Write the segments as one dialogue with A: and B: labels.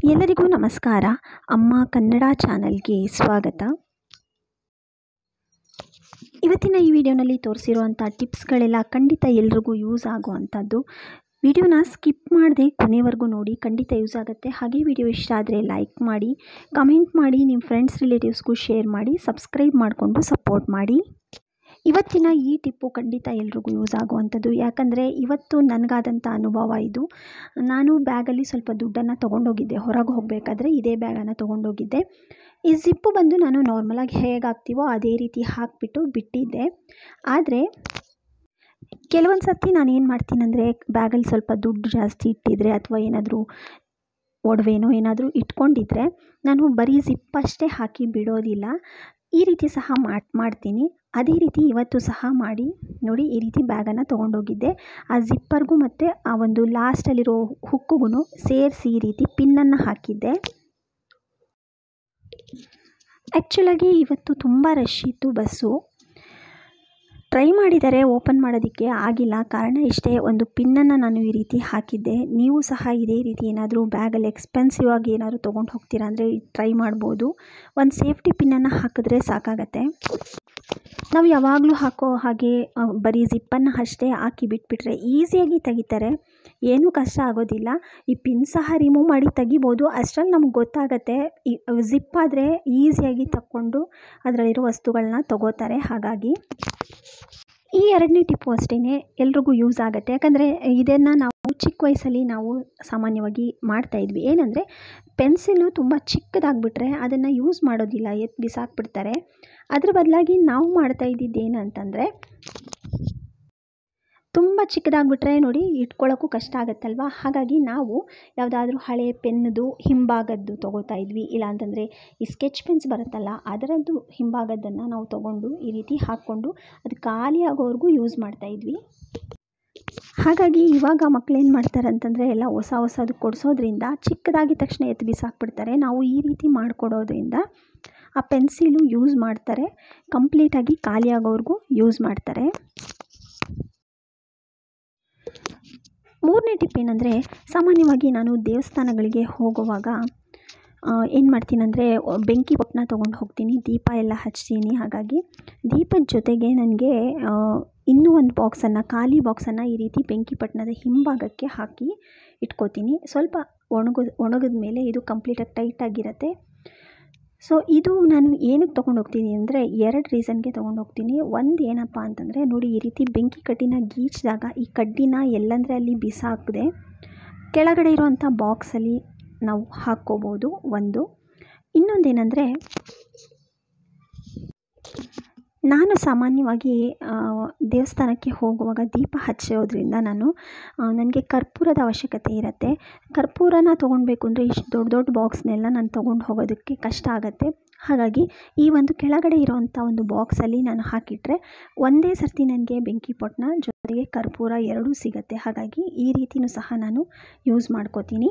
A: ಎಲ್ಲರಿಗೂ ನಮಸ್ಕಾರ ಅಮ್ಮ ಕನ್ನಡ ಚಾನಲ್ಗೆ ಸ್ವಾಗತ ಇವತ್ತಿನ ಈ ವಿಡಿಯೋನಲ್ಲಿ ತೋರಿಸಿರುವಂಥ ಟಿಪ್ಸ್ಗಳೆಲ್ಲ ಖಂಡಿತ ಎಲ್ರಿಗೂ ಯೂಸ್ ಆಗುವಂಥದ್ದು ವಿಡಿಯೋನ ಸ್ಕಿಪ್ ಮಾಡದೆ ಕೊನೆವರೆಗೂ ನೋಡಿ ಖಂಡಿತ ಯೂಸ್ ಆಗುತ್ತೆ ಹಾಗೆ ವಿಡಿಯೋ ಇಷ್ಟ ಆದರೆ ಲೈಕ್ ಮಾಡಿ ಕಮೆಂಟ್ ಮಾಡಿ ನಿಮ್ಮ ಫ್ರೆಂಡ್ಸ್ ರಿಲೇಟಿವ್ಸ್ಗೂ ಶೇರ್ ಮಾಡಿ ಸಬ್ಸ್ಕ್ರೈಬ್ ಮಾಡಿಕೊಂಡು ಸಪೋರ್ಟ್ ಮಾಡಿ ಇವತ್ತಿನ ಈ ಟಿಪ್ಪು ಖಂಡಿತ ಎಲ್ರಿಗೂ ಯೂಸ್ ಆಗುವಂಥದ್ದು ಯಾಕಂದರೆ ಇವತ್ತು ನನಗಾದಂಥ ಅನುಭವ ಇದು ನಾನು ಬ್ಯಾಗಲ್ಲಿ ಸ್ವಲ್ಪ ದುಡ್ಡನ್ನು ತೊಗೊಂಡೋಗಿದ್ದೆ ಹೊರಗೆ ಹೋಗಬೇಕಾದ್ರೆ ಇದೇ ಬ್ಯಾಗನ್ನು ತೊಗೊಂಡೋಗಿದ್ದೆ ಈ ಜಿಪ್ಪು ಬಂದು ನಾನು ನಾರ್ಮಲಾಗಿ ಹೇಗೆ ಹಾಕ್ತೀವೋ ಅದೇ ರೀತಿ ಹಾಕಿಬಿಟ್ಟು ಬಿಟ್ಟಿದ್ದೆ ಆದರೆ ಕೆಲವೊಂದು ಸರ್ತಿ ನಾನು ಏನು ಮಾಡ್ತೀನಂದರೆ ಬ್ಯಾಗಲ್ಲಿ ಸ್ವಲ್ಪ ದುಡ್ಡು ಜಾಸ್ತಿ ಇಟ್ಟಿದ್ರೆ ಅಥವಾ ಏನಾದರೂ ಒಡವೆನೋ ಏನಾದರೂ ಇಟ್ಕೊಂಡಿದ್ರೆ ನಾನು ಬರೀ ಜಿಪ್ ಅಷ್ಟೇ ಹಾಕಿ ಬಿಡೋದಿಲ್ಲ ಈ ರೀತಿ ಸಹ ಮಾಡ್ ಮಾಡ್ತೀನಿ ಅದೇ ರೀತಿ ಇವತ್ತು ಸಹ ಮಾಡಿ ನೋಡಿ ಈ ರೀತಿ ಬ್ಯಾಗನ್ನು ತೊಗೊಂಡೋಗಿದ್ದೆ ಆ ಜಿಪ್ಪರ್ಗೂ ಮತ್ತು ಆ ಒಂದು ಲಾಸ್ಟಲ್ಲಿರೋ ಹುಕ್ಕುಗೂ ಸೇರಿಸಿ ಈ ರೀತಿ ಪಿನ್ನನ್ನು ಹಾಕಿದ್ದೆ ಆ್ಯಕ್ಚುಲಾಗಿ ಇವತ್ತು ತುಂಬ ರಶ್ ಇತ್ತು ಬಸ್ಸು ಟ್ರೈ ಮಾಡಿದರೆ ಓಪನ್ ಮಾಡೋದಕ್ಕೆ ಆಗಿಲ್ಲ ಕಾರಣ ಇಷ್ಟೇ ಒಂದು ಪಿನ್ನನ್ನು ನಾನು ಈ ರೀತಿ ಹಾಕಿದ್ದೆ ನೀವು ಸಹ ಇದೇ ರೀತಿ ಏನಾದರೂ ಬ್ಯಾಗಲ್ಲಿ ಎಕ್ಸ್ಪೆನ್ಸಿವ್ ಆಗಿ ಏನಾದರೂ ತೊಗೊಂಡು ಹೋಗ್ತೀರಾ ಅಂದರೆ ಟ್ರೈ ಮಾಡ್ಬೋದು ಒಂದು ಸೇಫ್ಟಿ ಪಿನ್ನನ್ನು ಹಾಕಿದ್ರೆ ಸಾಕಾಗತ್ತೆ ನಾವು ಯಾವಾಗಲೂ ಹಾಕೋ ಹಾಗೆ ಬರೀ ಜಿಪ್ಪನ್ನು ಅಷ್ಟೇ ಹಾಕಿ ಬಿಟ್ಬಿಟ್ರೆ ಈಸಿಯಾಗಿ ತೆಗಿತಾರೆ ಏನೂ ಕಷ್ಟ ಆಗೋದಿಲ್ಲ ಈ ಪಿನ್ ಸಹ ರಿಮೂವ್ ಮಾಡಿ ತೆಗಿಬೋದು ಅಷ್ಟರಲ್ಲಿ ನಮ್ಗೆ ಗೊತ್ತಾಗತ್ತೆ ಈ ಜಿಪ್ ಆದರೆ ಈಸಿಯಾಗಿ ತಕ್ಕೊಂಡು ಅದರಲ್ಲಿರೋ ವಸ್ತುಗಳನ್ನ ತಗೋತಾರೆ ಹಾಗಾಗಿ ಈ ಎರಡನೇ ಟಿಪ್ಪು ಅಷ್ಟೇ ಎಲ್ರಿಗೂ ಯೂಸ್ ಆಗುತ್ತೆ ಯಾಕಂದರೆ ಇದನ್ನು ನಾವು ಚಿಕ್ಕ ವಯಸ್ಸಲ್ಲಿ ನಾವು ಸಾಮಾನ್ಯವಾಗಿ ಮಾಡ್ತಾಯಿದ್ವಿ ಏನಂದರೆ ಪೆನ್ಸಿಲು ತುಂಬ ಚಿಕ್ಕದಾಗ್ಬಿಟ್ರೆ ಅದನ್ನು ಯೂಸ್ ಮಾಡೋದಿಲ್ಲ ಎತ್ತು ಬಿಸಾಕ್ಬಿಡ್ತಾರೆ ಅದ್ರ ಬದಲಾಗಿ ನಾವು ಮಾಡ್ತಾ ಇದ್ದಿದ್ದು ಏನಂತಂದರೆ ತುಂಬ ಚಿಕ್ಕದಾಗ್ಬಿಟ್ರೆ ನೋಡಿ ಇಟ್ಕೊಳ್ಳೋಕ್ಕೂ ಕಷ್ಟ ಆಗುತ್ತಲ್ವ ಹಾಗಾಗಿ ನಾವು ಯಾವುದಾದ್ರೂ ಹಳೆ ಪೆನ್ನದು ಹಿಂಭಾಗದ್ದು ತೊಗೋತಾ ಇದ್ವಿ ಇಲ್ಲಾಂತಂದರೆ ಈ ಸ್ಕೆಚ್ ಪೆನ್ಸ್ ಬರುತ್ತಲ್ಲ ಅದರದ್ದು ಹಿಂಭಾಗದ್ದನ್ನು ನಾವು ತೊಗೊಂಡು ಈ ರೀತಿ ಹಾಕ್ಕೊಂಡು ಅದು ಖಾಲಿ ಆಗೋವರೆಗೂ ಯೂಸ್ ಮಾಡ್ತಾಯಿದ್ವಿ ಹಾಗಾಗಿ ಇವಾಗ ಮಕ್ಳು ಏನು ಮಾಡ್ತಾರೆ ಅಂತಂದರೆ ಎಲ್ಲ ಹೊಸ ಹೊಸದು ಕೊಡಿಸೋದ್ರಿಂದ ಚಿಕ್ಕದಾಗಿದ ತಕ್ಷಣ ಎತ್ತು ಬಿಸಾಕ್ಬಿಡ್ತಾರೆ ನಾವು ಈ ರೀತಿ ಮಾಡಿಕೊಡೋದ್ರಿಂದ ಆ ಪೆನ್ಸಿಲು ಯೂಸ್ ಮಾಡ್ತಾರೆ ಕಂಪ್ಲೀಟಾಗಿ ಖಾಲಿ ಆಗೋವರೆಗೂ ಯೂಸ್ ಮಾಡ್ತಾರೆ ಮೂರನೇ ಟಿಪ್ ಏನಂದರೆ ಸಾಮಾನ್ಯವಾಗಿ ನಾನು ದೇವಸ್ಥಾನಗಳಿಗೆ ಹೋಗುವಾಗ ಏನು ಮಾಡ್ತೀನಂದರೆ ಬೆಂಕಿ ಪೊಟ್ಟಣ ತೊಗೊಂಡು ಹೋಗ್ತೀನಿ ದೀಪ ಎಲ್ಲ ಹಚ್ತೀನಿ ಹಾಗಾಗಿ ದೀಪದ ಜೊತೆಗೆ ನನಗೆ ಇನ್ನೂ ಒಂದು ಬಾಕ್ಸನ್ನು ಖಾಲಿ ಬಾಕ್ಸನ್ನು ಈ ರೀತಿ ಬೆಂಕಿ ಪಟ್ಟಣದ ಹಿಂಭಾಗಕ್ಕೆ ಹಾಕಿ ಇಟ್ಕೋತೀನಿ ಸ್ವಲ್ಪ ಒಣಗಿದ ಒಣಗಿದ ಮೇಲೆ ಇದು ಕಂಪ್ಲೀಟಾಗಿ ಟೈಟಾಗಿರುತ್ತೆ ಸೊ ಇದು ನಾನು ಏನಕ್ಕೆ ತೊಗೊಂಡು ಹೋಗ್ತೀನಿ ಅಂದರೆ ಎರಡು ರೀಸನ್ಗೆ ತೊಗೊಂಡು ಹೋಗ್ತೀನಿ ಒಂದು ಏನಪ್ಪ ಅಂತಂದರೆ ನೋಡಿ ಈ ರೀತಿ ಬೆಂಕಿ ಕಡ್ಡಿನ ಗೀಚಿದಾಗ ಈ ಕಡ್ಡಿನ ಎಲ್ಲಂದರೆ ಅಲ್ಲಿ ಬಿಸಾಕದೆ ಕೆಳಗಡೆ ಇರೋವಂಥ ಬಾಕ್ಸಲ್ಲಿ ನಾವು ಹಾಕ್ಕೋಬೋದು ಒಂದು ಇನ್ನೊಂದೇನೆಂದರೆ ನಾನು ಸಾಮಾನ್ಯವಾಗಿ ದೇವಸ್ಥಾನಕ್ಕೆ ಹೋಗುವಾಗ ದೀಪ ಹಚ್ಚೋದ್ರಿಂದ ನಾನು ನನಗೆ ಕರ್ಪೂರದ ಅವಶ್ಯಕತೆ ಇರುತ್ತೆ ಕರ್ಪೂರನ ತೊಗೊಳ್ಬೇಕು ಅಂದರೆ ಇಷ್ಟು ದೊಡ್ಡ ದೊಡ್ಡ ಬಾಕ್ಸ್ನೆಲ್ಲ ನಾನು ತೊಗೊಂಡು ಹೋಗೋದಕ್ಕೆ ಕಷ್ಟ ಆಗುತ್ತೆ ಹಾಗಾಗಿ ಈ ಒಂದು ಕೆಳಗಡೆ ಇರೋವಂಥ ಒಂದು ಬಾಕ್ಸಲ್ಲಿ ನಾನು ಹಾಕಿಟ್ರೆ ಒಂದೇ ಸರ್ತಿ ನನಗೆ ಬೆಂಕಿ ಪೊಟ್ಟಣ ಜೊತೆಗೆ ಕರ್ಪೂರ ಎರಡೂ ಸಿಗುತ್ತೆ ಹಾಗಾಗಿ ಈ ರೀತಿಯೂ ಸಹ ನಾನು ಯೂಸ್ ಮಾಡ್ಕೋತೀನಿ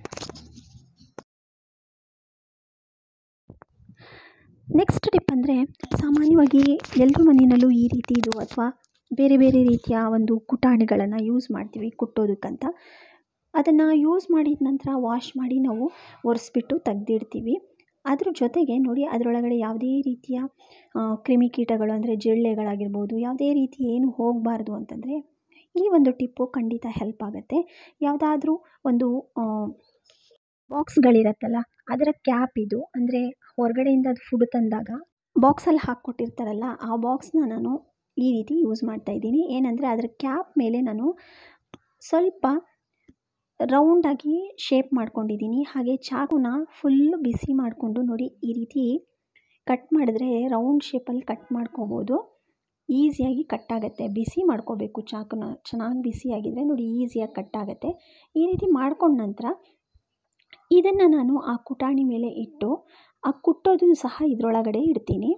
A: ನೆಕ್ಸ್ಟ್ ಟಿಪ್ ಅಂದರೆ ಸಾಮಾನ್ಯವಾಗಿ ಎಲ್ಲರ ಮನೆಯಲ್ಲೂ ಈ ರೀತಿದು ಅಥವಾ ಬೇರೆ ಬೇರೆ ರೀತಿಯ ಒಂದು ಕುಟಾಣಿಗಳನ್ನು ಯೂಸ್ ಮಾಡ್ತೀವಿ ಕುಟ್ಟೋದಕ್ಕಂತ ಅದನ್ನು ಯೂಸ್ ಮಾಡಿದ ನಂತರ ವಾಶ್ ಮಾಡಿ ನಾವು ಒರೆಸ್ಬಿಟ್ಟು ತೆಗ್ದಿಡ್ತೀವಿ ಅದ್ರ ಜೊತೆಗೆ ನೋಡಿ ಅದರೊಳಗಡೆ ಯಾವುದೇ ರೀತಿಯ ಕ್ರಿಮಿಕೀಟಗಳು ಅಂದರೆ ಜಿಳ್ಳೆಗಳಾಗಿರ್ಬೋದು ಯಾವುದೇ ರೀತಿ ಏನು ಹೋಗಬಾರ್ದು ಅಂತಂದರೆ ಈ ಒಂದು ಟಿಪ್ಪು ಖಂಡಿತ ಹೆಲ್ಪ್ ಆಗುತ್ತೆ ಯಾವುದಾದ್ರೂ ಒಂದು ಬಾಕ್ಸ್ಗಳಿರತ್ತಲ್ಲ ಅದರ ಕ್ಯಾಪ್ ಇದು ಅಂದರೆ ಹೊರಗಡೆಯಿಂದ ಅದು ಫುಡ್ ತಂದಾಗ ಬಾಕ್ಸಲ್ಲಿ ಹಾಕ್ಕೊಟ್ಟಿರ್ತಾರಲ್ಲ ಆ ಬಾಕ್ಸ್ನ ನಾನು ಈ ರೀತಿ ಯೂಸ್ ಮಾಡ್ತಾಯಿದ್ದೀನಿ ಏನಂದರೆ ಅದರ ಕ್ಯಾಪ್ ಮೇಲೆ ನಾನು ಸ್ವಲ್ಪ ರೌಂಡಾಗಿ ಶೇಪ್ ಮಾಡ್ಕೊಂಡಿದ್ದೀನಿ ಹಾಗೆ ಚಾಕುನ ಫುಲ್ಲು ಬಿಸಿ ಮಾಡಿಕೊಂಡು ನೋಡಿ ಈ ರೀತಿ ಕಟ್ ಮಾಡಿದ್ರೆ ರೌಂಡ್ ಶೇಪಲ್ಲಿ ಕಟ್ ಮಾಡ್ಕೋಬೋದು ಈಸಿಯಾಗಿ ಕಟ್ಟಾಗುತ್ತೆ ಬಿಸಿ ಮಾಡ್ಕೋಬೇಕು ಚಾಕುನ ಚೆನ್ನಾಗಿ ಬಿಸಿಯಾಗಿದ್ದರೆ ನೋಡಿ ಈಸಿಯಾಗಿ ಕಟ್ಟಾಗುತ್ತೆ ಈ ರೀತಿ ಮಾಡ್ಕೊಂಡ ನಂತರ ಇದನ್ನು ನಾನು ಆ ಕುಟಾಣಿ ಮೇಲೆ ಇಟ್ಟು ಆ ಕುಟ್ಟೋದನ್ನು ಸಹ ಇದರೊಳಗಡೆ ಇಡ್ತೀನಿ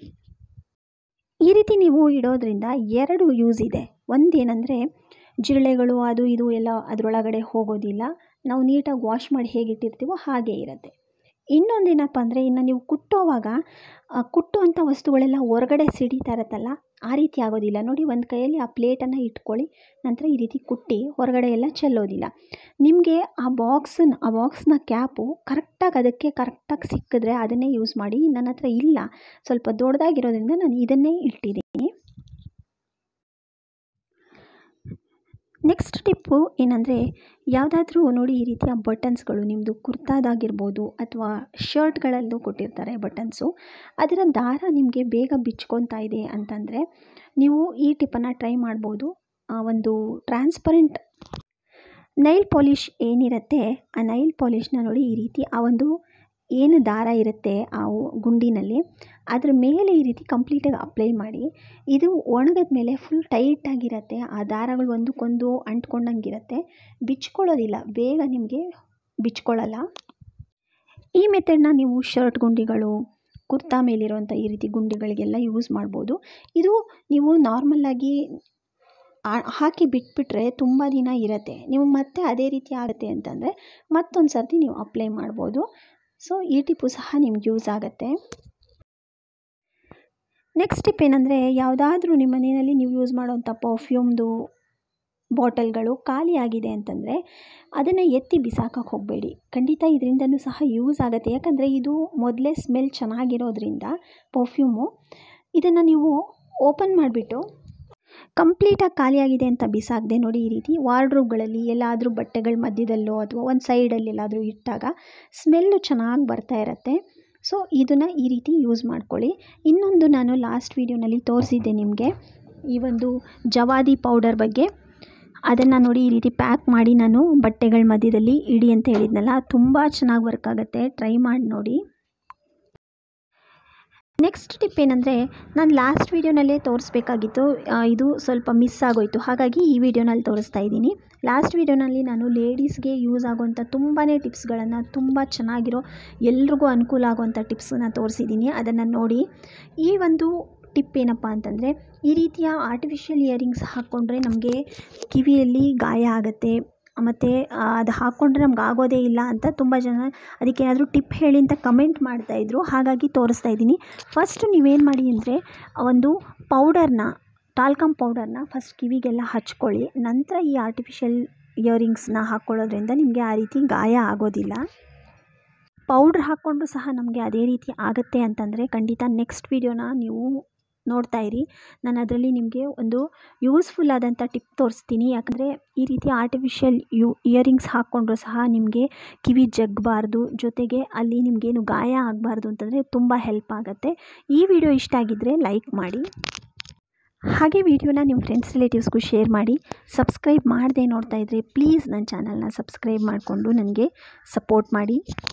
A: ಈ ರೀತಿ ನೀವು ಇಡೋದ್ರಿಂದ ಎರಡು ಯೂಸ್ ಇದೆ ಒಂದೇನೆಂದರೆ ಜಿರಳೆಗಳು ಅದು ಇದು ಎಲ್ಲ ಅದರೊಳಗಡೆ ಹೋಗೋದಿಲ್ಲ ನಾವು ನೀಟಾಗಿ ವಾಶ್ ಮಾಡಿ ಹೇಗಿಟ್ಟಿರ್ತೀವೋ ಹಾಗೇ ಇರುತ್ತೆ ಇನ್ನೊಂದೇನಪ್ಪ ಅಂದರೆ ಇನ್ನು ನೀವು ಕುಟ್ಟೋವಾಗ ಕುಟ್ಟುವಂಥ ವಸ್ತುಗಳೆಲ್ಲ ಹೊರಗಡೆ ಸಿಡಿತಾ ಇರುತ್ತಲ್ಲ ಆ ರೀತಿ ಆಗೋದಿಲ್ಲ ನೋಡಿ ಒಂದು ಕೈಯಲ್ಲಿ ಆ ಪ್ಲೇಟನ್ನು ಇಟ್ಕೊಳ್ಳಿ ನಂತರ ಈ ರೀತಿ ಕುಟ್ಟಿ ಹೊರಗಡೆ ಎಲ್ಲ ಚೆಲ್ಲೋದಿಲ್ಲ ನಿಮಗೆ ಆ ಬಾಕ್ಸನ್ನ ಆ ಬಾಕ್ಸ್ನ ಕ್ಯಾಪು ಕರೆಕ್ಟಾಗಿ ಅದಕ್ಕೆ ಕರೆಕ್ಟಾಗಿ ಸಿಕ್ಕಿದ್ರೆ ಅದನ್ನೇ ಯೂಸ್ ಮಾಡಿ ನನ್ನ ಹತ್ರ ಇಲ್ಲ ಸ್ವಲ್ಪ ದೊಡ್ಡದಾಗಿರೋದ್ರಿಂದ ನಾನು ಇದನ್ನೇ ಇಟ್ಟಿದ್ದೀನಿ ನೆಕ್ಸ್ಟ್ ಟಿಪ್ಪು ಏನಂದರೆ ಯಾವುದಾದ್ರೂ ನೋಡಿ ಈ ರೀತಿಯ ಬಟನ್ಸ್ಗಳು ನಿಮ್ಮದು ಕುರ್ತಾದಾಗಿರ್ಬೋದು ಅಥವಾ ಶರ್ಟ್ಗಳಲ್ಲೂ ಕೊಟ್ಟಿರ್ತಾರೆ ಬಟನ್ಸು ಅದರ ದಾರ ನಿಮಗೆ ಬೇಗ ಬಿಚ್ಕೊತಾ ಇದೆ ಅಂತಂದರೆ ನೀವು ಈ ಟಿಪ್ಪನ್ನು ಟ್ರೈ ಮಾಡ್ಬೋದು ಒಂದು ಟ್ರಾನ್ಸ್ಪರೆಂಟ್ ನೈಲ್ ಪಾಲಿಷ್ ಏನಿರುತ್ತೆ ಆ ನೈಲ್ ಪಾಲಿಷ್ನ ನೋಡಿ ಈ ರೀತಿ ಆ ಒಂದು ಏನು ದಾರ ಇರುತ್ತೆ ಆ ಗುಂಡಿನಲ್ಲಿ ಅದ್ರ ಮೇಲೆ ಈ ರೀತಿ ಕಂಪ್ಲೀಟಾಗಿ ಅಪ್ಲೈ ಮಾಡಿ ಇದು ಒಣಗಿದ ಮೇಲೆ ಫುಲ್ ಟೈಟಾಗಿರುತ್ತೆ ಆ ದಾರಗಳು ಒಂದಕ್ಕೊಂದು ಅಂಟ್ಕೊಂಡಂಗಿರುತ್ತೆ ಬಿಚ್ಕೊಳ್ಳೋದಿಲ್ಲ ಬೇಗ ನಿಮಗೆ ಬಿಚ್ಕೊಳ್ಳಲ್ಲ ಈ ಮೆಥಡ್ನ ನೀವು ಶರ್ಟ್ ಗುಂಡಿಗಳು ಕುರ್ತಾ ಮೇಲಿರುವಂಥ ಈ ರೀತಿ ಗುಂಡಿಗಳಿಗೆಲ್ಲ ಯೂಸ್ ಮಾಡ್ಬೋದು ಇದು ನೀವು ನಾರ್ಮಲ್ಲಾಗಿ ಹಾಕಿ ಬಿಟ್ಬಿಟ್ರೆ ತುಂಬ ದಿನ ಇರುತ್ತೆ ನೀವು ಮತ್ತೆ ಅದೇ ರೀತಿ ಆಗುತ್ತೆ ಅಂತಂದರೆ ಮತ್ತೊಂದು ಸರ್ತಿ ನೀವು ಅಪ್ಲೈ ಮಾಡ್ಬೋದು ಸೊ ಈ ಟಿಪ್ಪು ಸಹ ನಿಮ್ಗೆ ಯೂಸ್ ಆಗುತ್ತೆ ನೆಕ್ಸ್ಟ್ ಟಿಪ್ ಏನಂದರೆ ಯಾವುದಾದ್ರೂ ನಿಮ್ಮ ಮನೆಯಲ್ಲಿ ನೀವು ಯೂಸ್ ಮಾಡೋವಂಥ ಪರ್ಫ್ಯೂಮ್ದು ಬಾಟಲ್ಗಳು ಖಾಲಿಯಾಗಿದೆ ಅಂತಂದರೆ ಅದನ್ನು ಎತ್ತಿ ಬಿಸಾಕಕ್ಕೆ ಹೋಗಬೇಡಿ ಖಂಡಿತ ಇದರಿಂದನೂ ಸಹ ಯೂಸ್ ಆಗುತ್ತೆ ಯಾಕಂದರೆ ಇದು ಮೊದಲೇ ಸ್ಮೆಲ್ ಚೆನ್ನಾಗಿರೋದ್ರಿಂದ ಪರ್ಫ್ಯೂಮು ಇದನ್ನು ನೀವು ಓಪನ್ ಮಾಡಿಬಿಟ್ಟು ಕಂಪ್ಲೀಟಾಗಿ ಖಾಲಿಯಾಗಿದೆ ಅಂತ ಬಿಸಾಕದೆ ನೋಡಿ ಈ ರೀತಿ ವಾರ್ಡ್ರೋಬ್ಗಳಲ್ಲಿ ಎಲ್ಲಾದರೂ ಬಟ್ಟೆಗಳ ಮಧ್ಯದಲ್ಲೋ ಅಥವಾ ಒಂದು ಸೈಡಲ್ಲಿ ಎಲ್ಲಾದರೂ ಇಟ್ಟಾಗ ಸ್ಮೆಲ್ಲು ಚೆನ್ನಾಗಿ ಬರ್ತಾ ಇರುತ್ತೆ ಸೊ ಇದನ್ನು ಈ ರೀತಿ ಯೂಸ್ ಮಾಡ್ಕೊಳ್ಳಿ ಇನ್ನೊಂದು ನಾನು ಲಾಸ್ಟ್ ವೀಡಿಯೋನಲ್ಲಿ ತೋರಿಸಿದ್ದೆ ನಿಮಗೆ ಈ ಒಂದು ಜವಾದಿ ಪೌಡರ್ ಬಗ್ಗೆ ಅದನ್ನು ನೋಡಿ ಈ ರೀತಿ ಪ್ಯಾಕ್ ಮಾಡಿ ನಾನು ಬಟ್ಟೆಗಳ ಮಧ್ಯದಲ್ಲಿ ಇಡಿ ಅಂತ ಹೇಳಿದ್ನಲ್ಲ ತುಂಬ ಚೆನ್ನಾಗಿ ವರ್ಕ್ ಆಗುತ್ತೆ ಟ್ರೈ ಮಾಡಿ ನೋಡಿ ನೆಕ್ಸ್ಟ್ ಟಿಪ್ ಏನಂದರೆ ನಾನು ಲಾಸ್ಟ್ ವೀಡಿಯೋನಲ್ಲೇ ತೋರಿಸ್ಬೇಕಾಗಿತ್ತು ಇದು ಸ್ವಲ್ಪ ಮಿಸ್ ಆಗೋಯಿತು ಹಾಗಾಗಿ ಈ ವಿಡಿಯೋನಲ್ಲಿ ತೋರಿಸ್ತಾ ಇದ್ದೀನಿ ಲಾಸ್ಟ್ ವೀಡಿಯೋನಲ್ಲಿ ನಾನು ಲೇಡೀಸ್ಗೆ ಯೂಸ್ ಆಗೋವಂಥ ತುಂಬಾ ಟಿಪ್ಸ್ಗಳನ್ನು ತುಂಬ ಚೆನ್ನಾಗಿರೋ ಎಲ್ರಿಗೂ ಅನುಕೂಲ ಆಗೋವಂಥ ಟಿಪ್ಸನ್ನು ತೋರಿಸಿದ್ದೀನಿ ಅದನ್ನು ನೋಡಿ ಈ ಒಂದು ಟಿಪ್ ಏನಪ್ಪ ಅಂತಂದರೆ ಈ ರೀತಿಯ ಆರ್ಟಿಫಿಷಿಯಲ್ ಇಯರಿಂಗ್ಸ್ ಹಾಕ್ಕೊಂಡ್ರೆ ನಮಗೆ ಕಿವಿಯಲ್ಲಿ ಗಾಯ ಆಗುತ್ತೆ ಮತ್ತು ಅದು ಹಾಕ್ಕೊಂಡ್ರೆ ನಮ್ಗೆ ಆಗೋದೇ ಇಲ್ಲ ಅಂತ ತುಂಬ ಜನ ಅದಕ್ಕೇನಾದರೂ ಟಿಪ್ ಹೇಳಿ ಅಂತ ಕಮೆಂಟ್ ಮಾಡ್ತಾಯಿದ್ರು ಹಾಗಾಗಿ ತೋರಿಸ್ತಾ ಇದ್ದೀನಿ ಫಸ್ಟ್ ನೀವೇನು ಮಾಡಿ ಅಂದರೆ ಒಂದು ಪೌಡರ್ನ ಟಾಲ್ಕಮ್ ಪೌಡರ್ನ ಫಸ್ಟ್ ಕಿವಿಗೆಲ್ಲ ಹಚ್ಕೊಳ್ಳಿ ನಂತರ ಈ ಆರ್ಟಿಫಿಷಿಯಲ್ ಇಯರಿಂಗ್ಸ್ನ ಹಾಕ್ಕೊಳ್ಳೋದ್ರಿಂದ ನಿಮಗೆ ಆ ರೀತಿ ಗಾಯ ಆಗೋದಿಲ್ಲ ಪೌಡ್ರ್ ಹಾಕ್ಕೊಂಡ್ರು ಸಹ ನಮಗೆ ಅದೇ ರೀತಿ ಆಗುತ್ತೆ ಅಂತಂದರೆ ಖಂಡಿತ ನೆಕ್ಸ್ಟ್ ವೀಡಿಯೋನ ನೀವು ನೋಡ್ತಾ ಇರಿ ನಾನು ಅದರಲ್ಲಿ ನಿಮಗೆ ಒಂದು ಯೂಸ್ಫುಲ್ ಆದಂಥ ಟಿಪ್ ತೋರಿಸ್ತೀನಿ ಯಾಕಂದರೆ ಈ ರೀತಿ ಆರ್ಟಿಫಿಷಿಯಲ್ ಯು ಇಯರಿಂಗ್ಸ್ ಹಾಕ್ಕೊಂಡ್ರು ಸಹ ನಿಮಗೆ ಕಿವಿ ಜಗ್ಬಾರ್ದು ಜೊತೆಗೆ ಅಲ್ಲಿ ನಿಮಗೇನು ಗಾಯ ಆಗಬಾರ್ದು ಅಂತಂದರೆ ತುಂಬ ಹೆಲ್ಪ್ ಆಗುತ್ತೆ ಈ ವಿಡಿಯೋ ಇಷ್ಟ ಆಗಿದ್ದರೆ ಲೈಕ್ ಮಾಡಿ ಹಾಗೆ ವಿಡಿಯೋನ ನಿಮ್ಮ ಫ್ರೆಂಡ್ಸ್ ರಿಲೇಟಿವ್ಸ್ಗೂ ಶೇರ್ ಮಾಡಿ ಸಬ್ಸ್ಕ್ರೈಬ್ ಮಾಡದೆ ನೋಡ್ತಾ ಇದ್ದರೆ ಪ್ಲೀಸ್ ನನ್ನ ಚಾನಲ್ನ ಸಬ್ಸ್ಕ್ರೈಬ್ ಮಾಡಿಕೊಂಡು ನನಗೆ ಸಪೋರ್ಟ್ ಮಾಡಿ